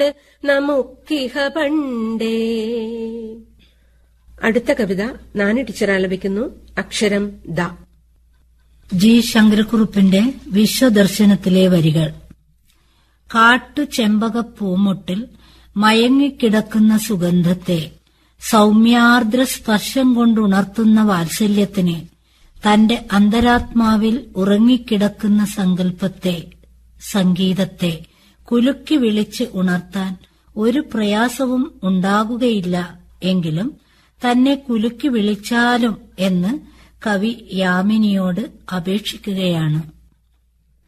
പണ്ട് നമുക്കിഹ പണ്ടേ അടുത്ത കവിത നാനി ടീച്ചർ ആലപിക്കുന്നു അക്ഷരം ദ ജി ശങ്കരക്കുറുപ്പിന്റെ വിശ്വദർശനത്തിലെ വരികൾ കാട്ടു ചെമ്പക പൂമുട്ടിൽ മയങ്ങിക്കിടക്കുന്ന സുഗന്ധത്തെ സൗമ്യാർദ്ര സ്പർശം കൊണ്ടുണർത്തുന്ന വാത്സല്യത്തിന് തന്റെ അന്തരാത്മാവിൽ ഉറങ്ങിക്കിടക്കുന്ന സങ്കല്പത്തെ സംഗീതത്തെ കുലുക്കി വിളിച്ച് ഉണർത്താൻ ഒരു പ്രയാസവും ഉണ്ടാകുകയില്ല എങ്കിലും തന്നെ കുലുക്കി വിളിച്ചാലും എന്ന് കവി യാമിനിയോട് അപേക്ഷിക്കുകയാണ്